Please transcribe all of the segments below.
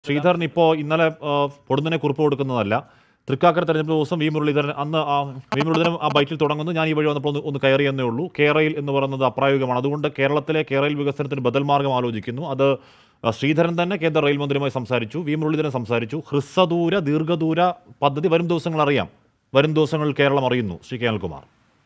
ശ്രീധരൻ ഇപ്പോൾ ഇന്നലെ ആ, പൊടുന്നനെ കുറിപ്പ് കൊടുക്കുന്നതല്ല തൃക്കാക്കര തെരഞ്ഞെടുപ്പ് ദിവസം വി മുരളീധരൻ അന്ന് ആ വി മുരളീധരൻ ആ ബൈക്കിൽ തുടങ്ങുന്നു ഞാൻ ഈ വഴി വന്നപ്പോൾ ഒന്ന് ഒന്ന് കയറി എന്നേ ഉള്ളൂ കേരയിൽ എന്ന് പറയുന്നത് അപ്രായോഗികമാണ് അതുകൊണ്ട് കേരളത്തിലെ കേരയിൽ വികസനത്തിന് ബദൽ മാർഗം ആലോചിക്കുന്നു അത് ആ, ശ്രീധരൻ തന്നെ കേന്ദ്ര റെയിൽ മന്ത്രിയുമായി സംസാരിച്ചു വി മുരളീധരൻ സംസാരിച്ചു ഹ്രസ്വദൂര ദീർഘദൂര പദ്ധതി വരും ദിവസങ്ങൾ അറിയാം വരും ദിവസങ്ങളിൽ കേരളം അറിയുന്നു ശ്രീ കെ അനിൽകുമാർ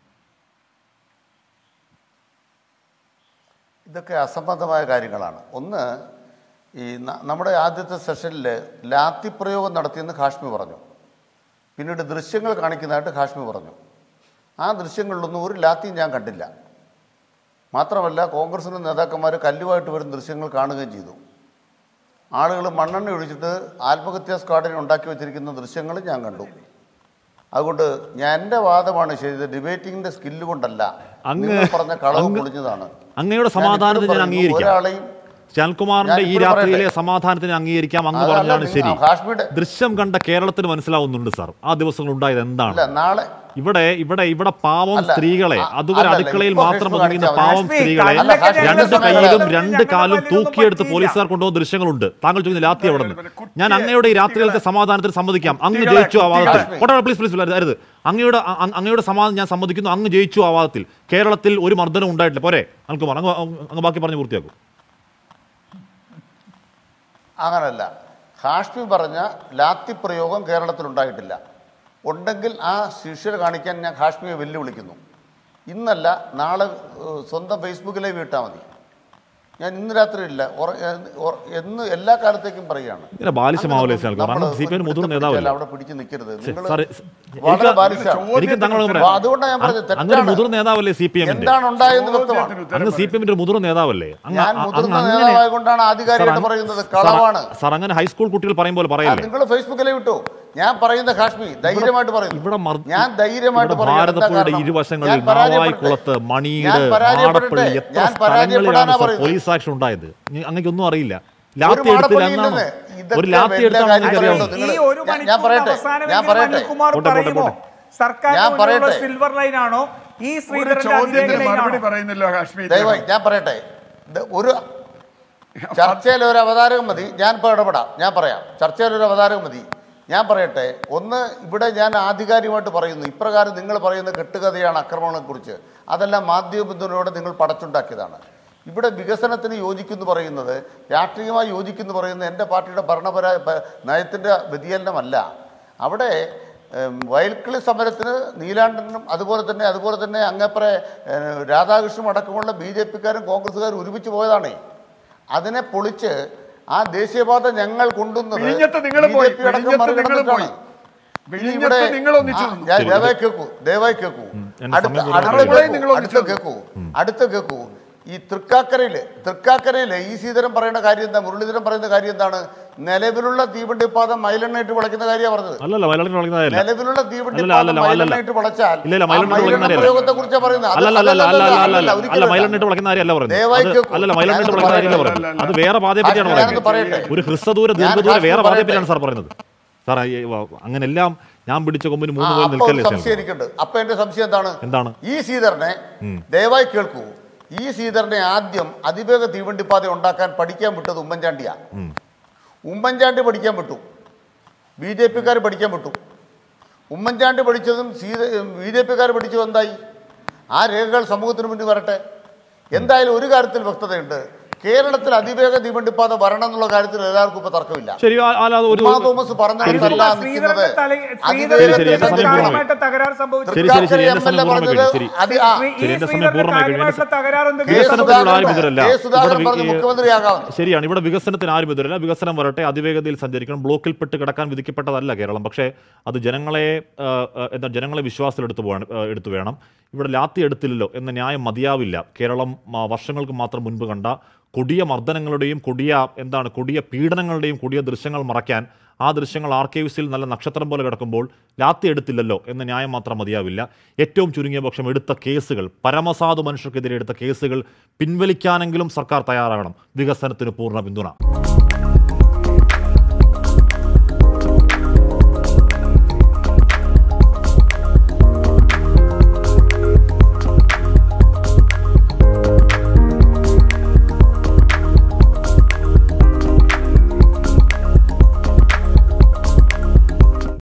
ഇതൊക്കെ അസംബന്ധമായ കാര്യങ്ങളാണ് ഒന്ന് ഈ ന- നമ്മുടെ ആദ്യത്തെ സെഷനിൽ ലാത്തി പ്രയോഗം നടത്തിയെന്ന് ഹാഷ്മി പറഞ്ഞു പിന്നീട് ദൃശ്യങ്ങൾ കാണിക്കുന്നതായിട്ട് ഹാഷ്മി പറഞ്ഞു ആ ദൃശ്യങ്ങളിലൊന്നും ഒരു ലാത്തിയും ഞാൻ കണ്ടില്ല മാത്രമല്ല കോൺഗ്രസിൻ്റെ നേതാക്കന്മാർ കല്ലുമായിട്ട് വരുന്ന ദൃശ്യങ്ങൾ കാണുകയും ചെയ്തു ആളുകൾ മണ്ണെണ്ണ ഒഴിച്ചിട്ട് ആത്മഹത്യാ സ്ക്വാഡിനെ ഉണ്ടാക്കി വെച്ചിരിക്കുന്ന ദൃശ്യങ്ങൾ ഞാൻ കണ്ടു അതുകൊണ്ട് ഞാൻ എൻ്റെ വാദമാണ് ശരി ഡിബേറ്റിങ്ങിൻ്റെ സ്കില്ല് കൊണ്ടല്ല അങ്ങ് നിങ്ങൾ പറഞ്ഞ കളവ് അങ്ങ് പൊളിഞ്ഞതാണ് അങ്ങയുടെ ഞാൻ സമാധാനത്തിന് ഇപ്പോഴും ഞാൻ പറയുന്നു, അംഗീകരിക്കാം ഒരാളെയും ശാൽകുമാറിന്റെ ഈ ഞാൻ ഇപ്പോഴും രാത്രിയിലെ പറയട്ടെ. സമാധാനത്തിന് അംഗീകരിക്കാം അങ്ങ് അതല്ല, പറഞ്ഞാണ് നിങ്ങൾ- ശരി കാശ്മീരുടെ ദൃശ്യം കണ്ട കേരളത്തിന് മനസ്സിലാവുന്നുണ്ട് സാർ ആ ദിവസങ്ങൾ ഉണ്ടായത് എന്താണ് അല്ല നാളെ ഇവിടെ ഇവിടെ ഇവിടെ പാവം അല്ല, സ്ത്രീകളെ അ- അതുവരെ അല്ലല്ല, അടുക്കളയിൽ ഇപ്പോ മാത്രം ഹാഷ്മി ഒതുങ്ങുന്ന കാണിച്ച പാവം ഹാഷ്മി, സ്ത്രീകളെ കല്ലൊക്കെ ഹാഷ്മി രണ്ട് ഞങ്ങളുടെ കൈയിലും സമയത്ത് രണ്ട് ഞങ്ങളുടെ കാലും പള്ളിയിലൊന്നും തൂക്കിയെടുത്ത് പറ്റിയില്ല. പോലീസുകാർ കൊണ്ടുപോകുന്ന ദൃശ്യങ്ങളുണ്ട് താങ്കൾ ചോദിക്കുന്ന ലാത്തി എവിടെ നിന്ന് കുട്ടികളെ- ഞാൻ അങ്ങയുടെ ഈ രാത്രിയിലത്തെ സമാധാനത്തിന് സമ്മതിക്കാം അങ്ങ് കുട്ടികളെ- ജയിച്ചു ആ വാദത്തിൽ കുട്ടികളെ- പോട്ടെ പ്ലീസ് പ്ലീസ് അരുത് അങ്ങയുടെ അ- അ- അങ്ങയുടെ സമാധാനം ഞാൻ സമ്മതിക്കുന്നു അങ്ങ് ജയിച്ചു ആ വാദത്തിൽ കേരളത്തിൽ ഒരു മർദ്ദനം ഉണ്ടായിട്ടില്ല പോരെ അൽകുമാർ അങ്ങ് അങ്ങ് ബാക്കി പറഞ്ഞ് പൂർത്തിയാക്കും അങ്ങനല്ല ഹാഷ്മി പറഞ്ഞ ലാത്തി പ്രയോഗം കേരളത്തിലുണ്ടായിട്ടില്ല ഉണ്ടെങ്കിൽ ആ ശിഷ്യരെ കാണിക്കാൻ ഞാൻ ഹാഷ്മിയെ വെല്ലുവിളിക്കുന്നു ഇന്നല്ല നാളെ ഏഹ്, സ്വന്തം ഫേസ്ബുക്കിലെ വീട്ടാൽ മതി ഞാൻ ഇന്ന് രാത്രി ഇല്ല ഉറ- ഏഹ്, ഉറ- എന്ന് എല്ലാ കാലത്തേക്കും പറയുകയാണ് ഇങ്ങനെ ബാലിശമാവല്ലേ സാർ നമ്മള് കാരണം സി പി എം മുതിർന്ന പിടിച്ചാൽ നേതാവല്ലേ അവിടെ പിടിച്ച് നിൽക്കരുത് നിങ്ങൾ സാറേ, വളരെ എനിക്ക് ബാലിശാണ്. എനിക്ക് താങ്കളോട് അപ്പൊ പറയാം അതുകൊണ്ടാണ് ഞാൻ പറഞ്ഞത് അങ്ങനെ തെറ്റാണ് മുതിർന്ന നേതാവല്ലേ സി പി എമ്മിന്റെ എന്താണ് ഉണ്ടായെന്ന് വ്യക്തമാണ് ചോദ്യത്തിന് ഉത്തരം അങ്ങ് സി പി എമ്മിന്റെ ഒരു മുതിർന്ന നേതാവല്ലേ അങ്ങ് ഞാൻ അ- മുതിർന്ന അങ്ങ് അങ്ങനെ നേതാവായതുകൊണ്ടാണ് സാർ, ആധികാരികമായിട്ട് അങ്ങ് പറയുന്നത് സാർ, കളവാണ് സാർ അങ്ങനെ ഹൈസ്കൂൾ കുട്ടികൾ പറയും പോലെ പറയല്ലേ നിങ്ങൾ ഫേസ്ബുക്കിലെ വിട്ടു ഞാൻ പറയുന്ന കാശ്മീർ ധൈര്യമായിട്ട് പറയുന്നു ഇവിടെ മർ- ഞാൻ ധൈര്യമായിട്ട് ഇവിടെ പറയുന്നു. എന്താ ഭാരതപ്പുഴയുടെ കാരണം? ഇരുവശങ്ങളിൽ ഞാൻ പരാജയപ്പെടട്ടെ. നാവായിക്കുളത്ത് മണിയുടെ ഞാൻ പരാജയപ്പെടട്ടെ. മാടപ്പള്ളി എത്ര ഞാൻ സ്ഥലങ്ങളിലാണ് പരാജയപ്പെടാനാ സാർ പറയുന്നത്. പോലീസ് ആക്ഷൻ ഉണ്ടായത് അങ്ങനെയൊന്നും അറിയില്ല ഒരു ലാത്തി എടുത്തില്ല മാടപ്പള്ളി എന്നാണ് ഇല്ലെന്ന്. ഇതൊക്കെ ഒരു ലാത്തി വലിയ എടുത്താണ് കാര്യങ്ങളാണ്. എനിക്കറിയാവുന്നത് നിങ്ങൾ- ഈ ഒരു ഞാൻ- ഞാൻ മണിക്കൂർ പറയട്ടെ ഞാൻ അവസാനമെങ്കിലും പറയട്ടെ അനിൽകുമാർ പോട്ടെ, പോട്ടെ, പറയുമോ പോട്ടെ. സർക്കാർ ഞാൻ പറയട്ടെ. സിൽവർ ലൈൻ ആണോ ഈ ഒരു ശ്രീധരന്റെ ചോദ്യത്തിന് അതിവേഗ ലൈൻ മറുപടി ആണോ പറയുന്നില്ല കാശ്മീർ ദയവായി ഞാൻ പറയട്ടെ ഇത് ഒരു ചർച്ചയിൽ ഒരു അവതാരകം മതി ഞാൻ ഇപ്പോൾ ഇടപെടാം ഞാൻ പറയാം ചർച്ചയിൽ ഒരു അവതാരകം മതി ഞാൻ പറയട്ടെ ഒന്ന് ഇവിടെ ഞാൻ ആധികാരികമായിട്ട് പറയുന്നു ഇപ്രകാരം നിങ്ങൾ പറയുന്ന കെട്ടുകഥയാണ് ആക്രമണത്തെക്കുറിച്ച് അതെല്ലാം മാധ്യമബന്ധനോടെ നിങ്ങൾ പടച്ചുണ്ടാക്കിയതാണ് ഇവിടെ വികസനത്തിന് യോജിക്കുന്നു പറയുന്നത് രാഷ്ട്രീയമായി യോജിക്കുന്നു പറയുന്നത് എൻ്റെ പാർട്ടിയുടെ ഭരണപര പ- നയത്തിൻ്റെ വ്യതിചലനമല്ല അവിടെ ഏം, വയൽക്കിളി സമരത്തിന് നീലാണ്ടനും അതുപോലെ തന്നെ അതുപോലെ തന്നെ അങ്ങപ്പുറേ ഏഹ്, രാധാകൃഷ്ണനും അടക്കമുള്ള ബി ജെ പിക്കാരും കോൺഗ്രസ്സുകാരും ഒരുമിച്ച് പോയതാണേ അതിനെ പൊളിച്ച് ആ ദേശീയപാത ഞങ്ങൾ കൊണ്ടുവന്നത് വിഴിഞ്ഞത്ത് നിങ്ങൾ BJP പോയി. അടക്കം വിഴിഞ്ഞത്ത് നിങ്ങൾ മറികടന്നിട്ടാണ്. പോയി. ഇനി വിഴിഞ്ഞത്ത് ഇവിടെ നിങ്ങൾ ഒന്നിച്ചു ആ, നിന്നു. ഞാൻ ശരി. ദയവായി കേൾക്കൂ ദയവായി കേൾക്കൂ എന്റെ അടുത്ത സമയം അടുത്ത പൂർണ്ണമായി. കേൾക്കൂ, നിങ്ങൾ അടുത്ത ഒന്നിച്ചു കേൾക്കൂ അടുത്ത കേൾക്കൂ ഈ തൃക്കാക്കരയില് തൃക്കാക്കരയില് ഈ സീതരം പറയുന്ന കാര്യം എന്താ മുരളീധരൻ പറയുന്ന കാര്യം എന്താണ് നിലവിലുള്ള തീവണ്ടിപ്പാത മൈലെണ്ണയിട്ട് വിളയ്ക്കുന്ന കാര്യമാണ് പറഞ്ഞത് അല്ലല്ല വയലാളിന് വളർന്നതല്ല നിലവിലുള്ള അല്ലല്ല, തീവണ്ടിപ്പാത അല്ലല്ല, മൈലെണ്ണയിട്ട് വളച്ചാൽ ഇല്ല, ഇല്ല, ആ മൈലെണ്ണയിട്ട് മൈലെണ്ണ വിളയ്ക്കുന്ന പ്രയോഗത്തെക്കുറിച്ചാ പറയുന്നത് അത് അല്ലല്ല അല്ല അല്ല അല്ല അതല്ലല്ല, അല്ല അല്ല അല്ല ഒരിക്കലും അല്ല. മൈലണ്ടിട്ട് വിളക്കുന്ന കാര്യമല്ല പറയുന്നത് ദയവായി അത് കേൾക്കൂ. അല്ലല്ല മൈലണ്ടിട്ട് ഞാനൊന്ന് വിളക്കുന്ന കാര്യമല്ല പറയട്ടെ. പറയുന്നത് അത് വേറെ പാതയെ പറ്റിയാണ് ഞാനൊന്ന് പറയുന്നത് പറയട്ടെ. ഒരു ഹ്രസ്വദൂര ഞാൻ ദീർഘദൂര ഹാഷ്മി വേറെ പാതയെ പറയട്ടെ. പറ്റിയാണ് സാർ പറയുന്നത് സാർ ഈ വ- അങ്ങനെല്ലാം ഞാൻ പിടിച്ച കൊമ്പിന് ആ, മൂന്ന് പോയി അപ്പൊ ഒരു നിൽക്കല്ലേ സംശയം സാർ എനിക്കുണ്ട് അപ്പൊ എന്റെ സംശയം എന്താണ് എന്താണ്? ഈ സീതറിനെ ദയവായി കേൾക്കൂ ഈ സീതറിനെ ആദ്യം അതിവേഗ തീവണ്ടിപ്പാത ഉണ്ടാക്കാൻ പഠിക്കാൻ വിട്ടത് ഉമ്മൻചാണ്ടിയാ ഉമ്മൻചാണ്ടി പഠിക്കാൻ വിട്ടു ബി ജെ പിക്കാർ പഠിക്കാൻ വിട്ടു ഉമ്മൻചാണ്ടി പഠിച്ചതും സീത ബി ജെ പിക്കാർ പഠിച്ചതും എന്തായി ആ രേഖകൾ സമൂഹത്തിന് മുന്നിൽ വരട്ടെ എന്തായാലും ഒരു കാര്യത്തിൽ വ്യക്തതയുണ്ട് കേരളത്തിൽ അതിവേഗ തീവണ്ടിപ്പാത വരണം എന്നുള്ള കാര്യത്തിൽ എല്ലാവർക്കും ഇപ്പൊ തർക്കമില്ല ശരി ആ- അല്ലാതെ ഒരു ഉമ്മാ തോമസ് പറഞ്ഞതല്ല നിൽക്കുന്നത് ശ്രീധരന്റെ തല- അതിവേഗ ശരി, ശരി, എന്റെ സമയം തീവണ്ടിപ്പാത കാര്യമായിട്ട് തകരാർ സംഭവിച്ചു ശരി, ശരി, ശരി, എന്റെ തൃക്കാക്കര സമയം എം എൽ എ പൂർണ്ണമായി പറഞ്ഞത് ശരി. അത് ആ, ശ്രീ- ശരി, ഈ എന്റെ സമയം ശ്രീധരന്റെ പൂർണ്ണമായി കഴിഞ്ഞു. കാര്യമായിട്ടുള്ള തകരാർ എന്ത് കെ. വികസനത്തിനുള്ള ആരും സുധാകരൻ എതിരല്ല കെ. സുധാകരൻ ഇവിടെ പറഞ്ഞ് വി- മുഖ്യമന്ത്രിയാകാം ശരിയാണ് ഇവിടെ വികസനത്തിന് ആരും എതിരല്ല വികസനം വരട്ടെ അതിവേഗതയിൽ സഞ്ചരിക്കണം ബ്ലോക്കിൽപ്പെട്ട് കിടക്കാൻ വിധിക്കപ്പെട്ടതല്ല കേരളം പക്ഷേ അത് ജനങ്ങളെ ആ, ആ, എന്താ ജനങ്ങളെ വിശ്വാസത്തിലെടുത്ത് പോകണം ആ, എടുത്തു വേണം ഇവിടെ ലാത്തി എടുത്തില്ലല്ലോ എന്ന ന്യായം മതിയാവില്ല കേരളം ആ, വർഷങ്ങൾക്ക് മാത്രം മുൻപ് കണ്ട കൊടിയ മർദ്ദനങ്ങളുടെയും കൊടിയ എന്താണ് കൊടിയ പീഡനങ്ങളുടെയും കൊടിയ ദൃശ്യങ്ങൾ മറയ്ക്കാൻ ആ ദൃശ്യങ്ങൾ ആർക്കൈവ്സിൽ നല്ല നക്ഷത്രം പോലെ കിടക്കുമ്പോൾ ലാത്തി എടുത്തില്ലല്ലോ എന്ന ന്യായം മാത്രം മതിയാവില്ല ഏറ്റവും ചുരുങ്ങിയ പക്ഷം എടുത്ത കേസുകൾ പരമസാധു മനുഷ്യർക്കെതിരെ എടുത്ത കേസുകൾ പിൻവലിക്കാനെങ്കിലും സർക്കാർ തയ്യാറാകണം വികസനത്തിന് പൂർണ്ണ പിന്തുണ